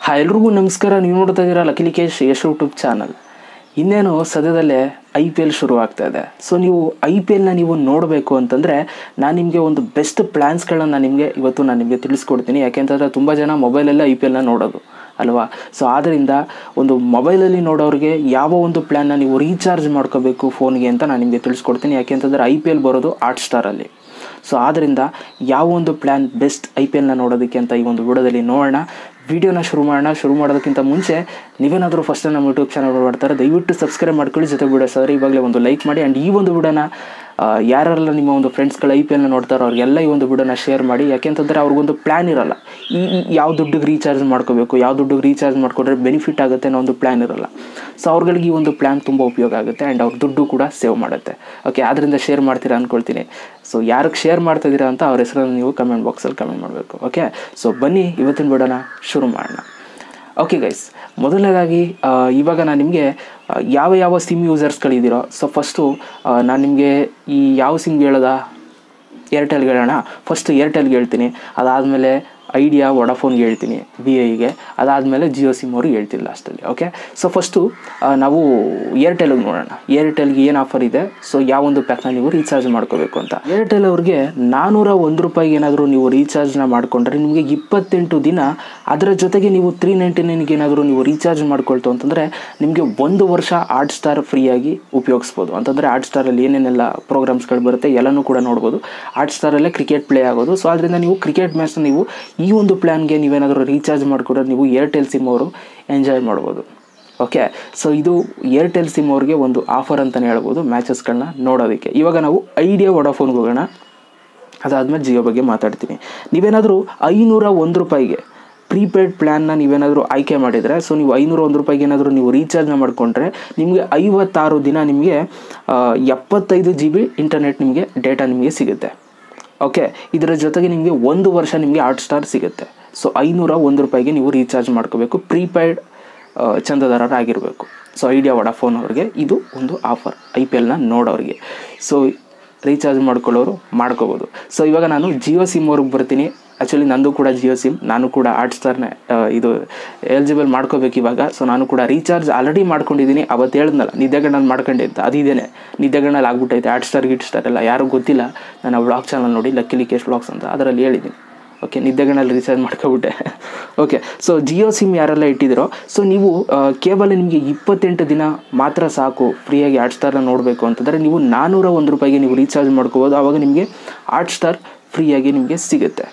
hi ಎಲ್ರಿಗೂ ನಮಸ್ಕಾರ ನೀವು ನೋಡ್ತಾ ಇದ್ದೀರಾ ಲಕಿಲಿಕೇಶ್ ಯಶ್ ಯೂಟ್ಯೂಬ್ ಚಾನಲ್ ಇನ್ನೇನು ಸದ್ಯದಲ್ಲೇ ಐ ಪಿ ಎಲ್ ಶುರು ಆಗ್ತಾ ಇದೆ ಸೊ ನೀವು ಐ ಪಿ ಎಲ್ನ ನೀವು ನೋಡಬೇಕು ಅಂತಂದರೆ ನಾನು ನಿಮಗೆ ಒಂದು ಬೆಸ್ಟ್ ಪ್ಲ್ಯಾನ್ಸ್ಗಳನ್ನ ನಾನು ನಿಮಗೆ ಇವತ್ತು ನಾನು ನಿಮಗೆ ತಿಳಿಸ್ಕೊಡ್ತೀನಿ ಯಾಕೆಂತಂದರೆ ತುಂಬ ಜನ ಮೊಬೈಲಲ್ಲೇ ಐ ಪಿ ಎಲ್ನ ನೋಡೋದು ಅಲ್ವಾ ಸೊ ಆದ್ದರಿಂದ ಒಂದು ಮೊಬೈಲಲ್ಲಿ ನೋಡೋರಿಗೆ ಯಾವ ಒಂದು ಪ್ಲ್ಯಾನ್ನ ನೀವು ರೀಚಾರ್ಜ್ ಮಾಡ್ಕೋಬೇಕು ಫೋನ್ಗೆ ಅಂತ ನಾನು ನಿಮಗೆ ತಿಳಿಸ್ಕೊಡ್ತೀನಿ ಯಾಕೆಂತಂದರೆ ಐ ಪಿ ಎಲ್ ಬರೋದು ಹಾಟ್ ಸ್ಟಾರಲ್ಲಿ ಸೊ ಆದ್ದರಿಂದ ಯಾವ ಒಂದು ಪ್ಲ್ಯಾನ್ ಬೆಸ್ಟ್ ಐ ಪಿ ಎಲ್ನ ನೋಡೋದಕ್ಕೆ ಅಂತ ಈ ಒಂದು ವಿಡಿಯೋದಲ್ಲಿ ನೋಡೋಣ ವಿಡಿಯೋನ ಶುರು ಮಾಡೋಣ ಶುರು ಮಾಡೋದಕ್ಕಿಂತ ಮುಂಚೆ ನೀವೇನಾದರೂ ಫಸ್ಟ್ ನಮ್ಮ ಯೂಟ್ಯೂಬ್ ಚಾನಲ್ ಮಾಡ್ತಾರೆ ದಯವಿಟ್ಟು ಸಬ್ಸ್ಕ್ರೈಬ್ ಮಾಡ್ಕೊಳ್ಳಿ ಜೊತೆ ವಿಡಿಯೋಸ್ ಆದರೆ ಇವಾಗಲೇ ಒಂದು ಲೈಕ್ ಮಾಡಿ ಆ್ಯಂಡ್ ಈ ಒಂದು ವಿಡಿಯೋನ ಆ, ಯಾರೆಲ್ಲ ನಿಮ್ಮ ಒಂದು ಫ್ರೆಂಡ್ಸ್ಗಳು ಐ ಪಿ ಎಲ್ನ ನೋಡ್ತಾರೋ ಅವ್ರಿಗೆಲ್ಲ ಈ ಒಂದು ವಿಡಿಯೋನ ಶೇರ್ ಮಾಡಿ ಯಾಕೆಂತಂದರೆ ಅವ್ರಿಗೊಂದು ಪ್ಲ್ಯಾನ್ ಇರಲ್ಲ ಈ ಈ ಯಾವ ದುಡ್ಡಿಗೆ ರೀಚಾರ್ಜ್ ಮಾಡ್ಕೋಬೇಕು ಯಾವ ದುಡ್ಡಿಗೆ ರೀಚಾರ್ಜ್ ಮಾಡ್ಕೊಂಡ್ರೆ ಬೆನಿಫಿಟ್ ಆಗುತ್ತೆ ಅನ್ನೋ ಒಂದು ಪ್ಲ್ಯಾನ್ ಇರಲ್ಲ ಸೊ ಅವ್ರುಗಳಿಗೆ ಈ ಒಂದು ಪ್ಲ್ಯಾನ್ ತುಂಬ ಉಪಯೋಗ ಆಗುತ್ತೆ ಆ್ಯಂಡ್ ಅವ್ರ ದುಡ್ಡು ಕೂಡ ಸೇವ್ ಮಾಡುತ್ತೆ ಓಕೆ ಆದ್ದರಿಂದ ಶೇರ್ ಮಾಡ್ತೀರಾ ಅಂದ್ಕೊಳ್ತೀನಿ ಸೊ ಯಾರಿಗೆ ಶೇರ್ ಮಾಡ್ತಿದ್ದೀರಾ ಅಂತ ಅವ್ರ ಹೆಸರನ್ನು ನೀವು ಕಮೆಂಟ್ ಬಾಕ್ಸಲ್ಲಿ ಕಮೆಂಟ್ ಮಾಡಬೇಕು ಓಕೆ ಸೊ ಬನ್ನಿ ಇವತ್ತಿನ ವಿಡಿಯೋನ ಶುರು ಮಾಡೋಣ ಓಕೆ ಗೈಸ್ ಮೊದಲನೇದಾಗಿ ಆ, ಇವಾಗ ನಾನು ನಿಮಗೆ ಆ, ಯಾವ ಯಾವ ಸಿಮ್ ಯೂಸರ್ಸ್ಗಳಿದ್ದೀರೋ ಸೊ ಫಸ್ಟು ನಾನು ನಿಮಗೆ ಈ ಯಾವ ಸಿಮ್ ಹೇಳೋದ ಏರ್ಟೆಲ್ಗೆ ಹೇಳೋಣ ಫಸ್ಟ್ ಏರ್ಟೆಲ್ಗೆ ಹೇಳ್ತೀನಿ ಅದಾದಮೇಲೆ ಐಡಿಯಾ ವಡಾಫೋನ್ಗೆ ಹೇಳ್ತೀನಿ ಬಿ ಐಗೆ ಅದಾದಮೇಲೆ ಜಿಯೋ ಸಿಮ್ ಅವ್ರಿಗೆ ಹೇಳ್ತೀನಿ ಲಾಸ್ಟಲ್ಲಿ ಓಕೆ ಸೊ ಫಸ್ಟು ನಾವು ಏರ್ಟೆಲ್ಗೆ ನೋಡೋಣ ಏರ್ಟೆಲ್ಗೆ ಏನು ಆಫರ್ ಇದೆ ಸೊ ಯಾವೊಂದು ಪ್ಯಾಕ್ನ ನೀವು ರೀಚಾರ್ಜ್ ಮಾಡ್ಕೋಬೇಕು ಅಂತ ಏರ್ಟೆಲ್ ಅವ್ರಿಗೆ ನಾನ್ನೂರ ಒಂದು ರೂಪಾಯಿಗೆ ಏನಾದರೂ ನೀವು ರೀಚಾರ್ಜ್ನ ಮಾಡಿಕೊಂಡ್ರೆ ನಿಮಗೆ ಇಪ್ಪತ್ತೆಂಟು ದಿನ ಅದರ ಜೊತೆಗೆ ನೀವು ತ್ರೀ ನೈಂಟಿ ನೈನ್ಗೆ ಏನಾದರೂ ನೀವು ರೀಚಾರ್ಜ್ ಮಾಡ್ಕೊಳ್ತು ಅಂತಂದರೆ ನಿಮಗೆ ಒಂದು ವರ್ಷ ಆರ್ಟ್ ಸ್ಟಾರ್ ಫ್ರೀಯಾಗಿ ಉಪಯೋಗಿಸ್ಬೋದು ಅಂತಂದರೆ ಆರ್ಟ್ ಸ್ಟಾರಲ್ಲಿ ಏನೇನೆಲ್ಲ ಪ್ರೋಗ್ರಾಮ್ಸ್ಗಳು ಬರುತ್ತೆ ಎಲ್ಲನೂ ಕೂಡ ನೋಡ್ಬೋದು ಆರ್ಟ್ ಸ್ಟಾರಲ್ಲೇ ಕ್ರಿಕೆಟ್ ಪ್ಲೇ ಆಗೋದು ಸೊ ಅದರಿಂದ ನೀವು ಕ್ರಿಕೆಟ್ ಮ್ಯಾಚ್ನ ನೀವು ಈ ಒಂದು ಪ್ಲ್ಯಾನ್ಗೆ ನೀವೇನಾದರೂ ರೀಚಾರ್ಜ್ ಮಾಡಿಕೊಂಡ್ರೆ ನೀವು ಏರ್ಟೆಲ್ ಸಿಮ್ ಅವರು ಎಂಜಾಯ್ ಮಾಡ್ಬೋದು ಓಕೆ ಸೊ ಇದು ಏರ್ಟೆಲ್ ಸಿಮ್ ಅವ್ರಿಗೆ ಒಂದು ಆಫರ್ ಅಂತಲೇ ಹೇಳ್ಬೋದು ಮ್ಯಾಚಸ್ಗಳನ್ನ ನೋಡೋದಕ್ಕೆ ಇವಾಗ ನಾವು ಐಡಿಯಾ ವಡಾಫೋನ್ಗೆ ಹೋಗೋಣ ಅದಾದಮೇಲೆ ಜಿಯೋ ಬಗ್ಗೆ ಮಾತಾಡ್ತೀನಿ ನೀವೇನಾದರೂ ಐನೂರ ಒಂದು ರೂಪಾಯಿಗೆ ಪ್ರೀಪೇಯ್ಡ್ ಪ್ಲ್ಯಾನ್ನ ನೀವೇನಾದರೂ ಆಯ್ಕೆ ಮಾಡಿದರೆ ಸೊ ನೀವು ಐನೂರ ಒಂದು ರೂಪಾಯಿಗೆ ಏನಾದರೂ ನೀವು ರೀಚಾರ್ಜ್ನ ಮಾಡಿಕೊಂಡ್ರೆ ನಿಮಗೆ ಐವತ್ತಾರು ದಿನ ನಿಮಗೆ ಆ, ಎಪ್ಪತ್ತೈದು ಜಿ ಬಿ ಇಂಟರ್ನೆಟ್ ನಿಮಗೆ ಡೇಟಾ ನಿಮಗೆ ಸಿಗುತ್ತೆ ಓಕೆ ಇದರ ಜೊತೆಗೆ ನಿಮಗೆ ಒಂದು ವರ್ಷ ನಿಮಗೆ ಹಾಟ್ ಸ್ಟಾರ್ ಸಿಗುತ್ತೆ ಸೊ ಐನೂರ ಒಂದು ರೂಪಾಯಿಗೆ ನೀವು ರೀಚಾರ್ಜ್ ಮಾಡ್ಕೋಬೇಕು ಪ್ರೀಪೇಯ್ಡ್ ಚಂದದಾರರಾಗಿರಬೇಕು ಸೊ ಐಡಿಯಾ ವಡಾಫೋನ್ ಅವ್ರಿಗೆ ಇದು ಒಂದು ಆಫರ್ ಐ ಪಿ ಎಲ್ನ ನೋಡೋರಿಗೆ ಸೊ ರೀಚಾರ್ಜ್ ಮಾಡ್ಕೊಳ್ಳೋರು ಮಾಡ್ಕೋಬೋದು ಸೊ ಇವಾಗ ನಾನು ಜಿಯೋ ಸಿಮ್ ಅವ್ರಿಗೆ ಬರ್ತೀನಿ ಆ್ಯಕ್ಚುಲಿ ನಂದು ಕೂಡ ಜಿಯೋ ಸಿಮ್ ನಾನು ಕೂಡ ಹಾಟ್ ಸ್ಟಾರ್ನ ಇದು ಎಲಿಜಿಬಲ್ ಮಾಡ್ಕೋಬೇಕು ಇವಾಗ ಸೊ ನಾನು ಕೂಡ ರೀಚಾರ್ಜ್ ಆಲ್ರೆಡಿ ಮಾಡ್ಕೊಂಡಿದ್ದೀನಿ ಅವತ್ತು ಹೇಳಿದ್ನಲ್ಲ ನಿದ್ದೆಗಣ್ಣಲ್ಲಿ ಮಾಡ್ಕೊಂಡೆ ಅಂತ ಅದಿದ್ದೇನೆ ನಿದ್ದೆಗಣ್ಣಲ್ಲಿ ಆಗ್ಬಿಟ್ಟೈತೆ ಹಾಟ್ ಸ್ಟಾರ್ ಗಿಟ್ ಸ್ಟಾರ್ ಎಲ್ಲ ಯಾರು ಗೊತ್ತಿಲ್ಲ ನನ್ನ ವ್ಲಾಗ್ ಚಾನಲ್ ನೋಡಿ ಲಕ್ಕಿ ಲಿಕೇಶ್ ವ್ಲಾಗ್ಸ್ ಅಂತ ಅದರಲ್ಲಿ ಹೇಳಿದ್ದೀನಿ ಓಕೆ ನಿದ್ದೆಗಣ್ಣಲ್ಲಿ ರೀಚಾರ್ಜ್ ಮಾಡ್ಕೊಬಿಟ್ಟೆ ಓಕೆ ಸೊ ಜಿಯೋ ಸಿಮ್ ಯಾರೆಲ್ಲ ಇಟ್ಟಿದ್ದೀರೋ ಸೊ ನೀವು ಕೇವಲ ನಿಮಗೆ ಇಪ್ಪತ್ತೆಂಟು ದಿನ ಮಾತ್ರ ಸಾಕು ಫ್ರೀಯಾಗಿ ಹಾಟ್ ಸ್ಟಾರ್ನ ನೋಡಬೇಕು ಅಂತಂದರೆ ನೀವು ನಾನ್ನೂರ ಒಂದು ರೂಪಾಯಿಗೆ ನೀವು ರೀಚಾರ್ಜ್ ಮಾಡ್ಕೋಬೋದು ಆವಾಗ ನಿಮಗೆ ಹಾಟ್ ಸ್ಟಾರ್ ಫ್ರೀಯಾಗಿ ನಿಮಗೆ ಸಿಗುತ್ತೆ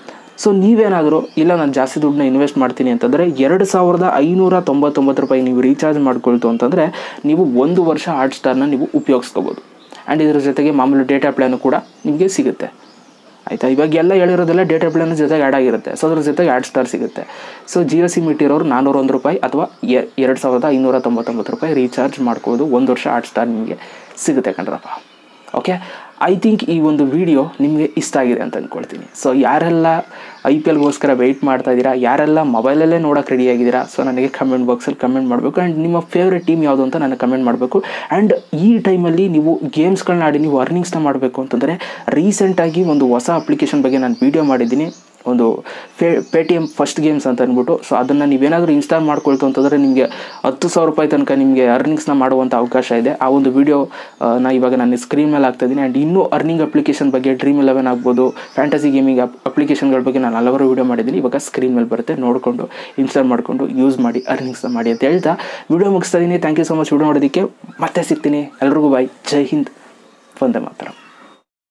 ಸೊ ನೀವೇನಾದರೂ ಇಲ್ಲ ನಾನು ಜಾಸ್ತಿ ದುಡ್ಡನ್ನ ಇನ್ವೆಸ್ಟ್ ಮಾಡ್ತೀನಿ ಅಂತಂದರೆ ಎರಡು ಸಾವಿರದ ಐನೂರ ತೊಂಬತ್ತೊಂಬತ್ತು ರೂಪಾಯಿ ನೀವು ರೀಚಾರ್ಜ್ ಮಾಡ್ಕೊಳ್ತು ಅಂತಂದರೆ ನೀವು ಒಂದು ವರ್ಷ ಹಾಟ್ ಸ್ಟಾರ್ನ ನೀವು ಉಪಯೋಗಿಸ್ಕೋಬೋದು ಆ್ಯಂಡ್ ಇದ್ರ ಜೊತೆಗೆ ಮಾಮೂಲಿ ಡೇಟಾ ಪ್ಲ್ಯಾನು ಕೂಡ ನಿಮಗೆ ಸಿಗುತ್ತೆ ಆಯಿತಾ ಇವಾಗ ಎಲ್ಲ ಹೇಳಿರೋದೆಲ್ಲ ಡೇಟಾ ಪ್ಲಾನ್ ಜೊತೆಗೆ ಆ್ಯಡ್ ಆಗಿರುತ್ತೆ ಸೊ ಅದ್ರ ಜೊತೆಗೆ ಆ್ಯಡ್ ಸ್ಟಾರ್ ಸಿಗುತ್ತೆ ಸೊ ಜಿಯೋ ಸಿಮ್ ಇಟ್ಟಿರೋರು ನಾನ್ನೂರ ಒಂದು ರೂಪಾಯಿ ಅಥವಾ ಎ- ಎರಡು ಸಾವಿರದ ಐನೂರ ತೊಂಬತ್ತೊಂಬತ್ತು ರೂಪಾಯಿ ರೀಚಾರ್ಜ್ ಮಾಡ್ಕೋಬೋದು ಒಂದು ವರ್ಷ ಆಟ್ ಸ್ಟಾರ್ ನಿಮಗೆ ಸಿಗುತ್ತೆ ಕಣ್ರಪ್ಪ ಓಕೆ ಐ ಥಿಂಕ್ ಈ ಒಂದು ವಿಡಿಯೋ ನಿಮಗೆ ಇಷ್ಟ ಆಗಿದೆ ಅಂತ ಅಂದ್ಕೊಳ್ತೀನಿ ಸೊ ಯಾರೆಲ್ಲ ಐ ಪಿ ಎಲ್ಗೋಸ್ಕರ ವೆಯ್ಟ್ ಮಾಡ್ತಾ ಇದ್ದೀರಾ ಯಾರೆಲ್ಲ ಮೊಬೈಲಲ್ಲೇ ನೋಡೋಕೆ ರೆಡಿ ಆಗಿದ್ದೀರಾ ಸೊ ನನಗೆ ಕಮೆಂಟ್ ಬಾಕ್ಸಲ್ಲಿ ಕಮೆಂಟ್ ಮಾಡಬೇಕು ಆ್ಯಂಡ್ ನಿಮ್ಮ ಫೇವ್ರೆಟ್ ಟೀಮ್ ಯಾವುದು ಅಂತ ನನಗೆ ಕಮೆಂಟ್ ಮಾಡಬೇಕು ಆ್ಯಂಡ್ ಈ ಟೈಮಲ್ಲಿ ನೀವು ಗೇಮ್ಸ್ಗಳನ್ನ ಆಡಿ ನೀವು ಅರ್ನಿಂಗ್ಸ್ನ ಮಾಡಬೇಕು ಅಂತಂದರೆ ರೀಸೆಂಟಾಗಿ ಒಂದು ಹೊಸ ಅಪ್ಲಿಕೇಶನ್ ಬಗ್ಗೆ ನಾನು ವೀಡಿಯೋ ಮಾಡಿದ್ದೀನಿ ಒಂದು pay Paytm first games ಅಂತ ಅಂದ್ಬಿಟ್ಟು ಸೊ ಅದನ್ನು ನೀವೇನಾದರೂ ಇನ್ಸ್ಟಾಲ್ ಮಾಡ್ಕೊಳ್ತು ಅಂತಂದರೆ ನಿಮಗೆ ಹತ್ತು ಸಾವಿರ ರೂಪಾಯಿ ತನಕ ನಿಮಗೆ ಅರ್ನಿಂಗ್ಸ್ನ ಮಾಡುವಂಥ ಅವಕಾಶ ಇದೆ ಆ ಒಂದು ವಿಡಿಯೋ ನಾ ಇವಾಗ ನಾನು ಸ್ಕ್ರೀನ್ ಮೇಲೆ ಹಾಕ್ತಾಯಿದ್ದೀನಿ ಆ್ಯಂಡ್ ಇನ್ನೂ ಅರ್ನಿಂಗ್ ಅಪ್ಲಿಕೇಶನ್ ಬಗ್ಗೆ ಡ್ರೀಮ್ ಎಲೆವೆನ್ ಆಗ್ಬೋದು ಫ್ಯಾಂಟಸಿ ಗೇಮಿಂಗ್ ಅಪ್ಲಿಕೇಶನ್ಗಳ ಬಗ್ಗೆ ನಾನು ಹಲವಾರು ವಿಡಿಯೋ ಮಾಡಿದ್ದೀನಿ ಇವಾಗ ಸ್ಕ್ರೀನ್ ಮೇಲೆ ಬರುತ್ತೆ ನೋಡಿಕೊಂಡು ಇನ್ಸ್ಟಾಲ್ ಮಾಡಿಕೊಂಡು ಯೂಸ್ ಮಾಡಿ ಅರ್ನಿಂಗ್ಸ್ನ ಮಾಡಿ ಅಂತ ಹೇಳ್ತಾ ವಿಡಿಯೋ ಮುಗಿಸ್ತಾ ಇದ್ದೀನಿ thank you so much video ನೋಡೋದಕ್ಕೆ ಮತ್ತೆ ಸಿಗ್ತೀನಿ ಎಲ್ರಿಗೂ ಬಾಯ್ ಜೈ ಹಿಂದ್ ವಂದೇ ಮಾತರಂ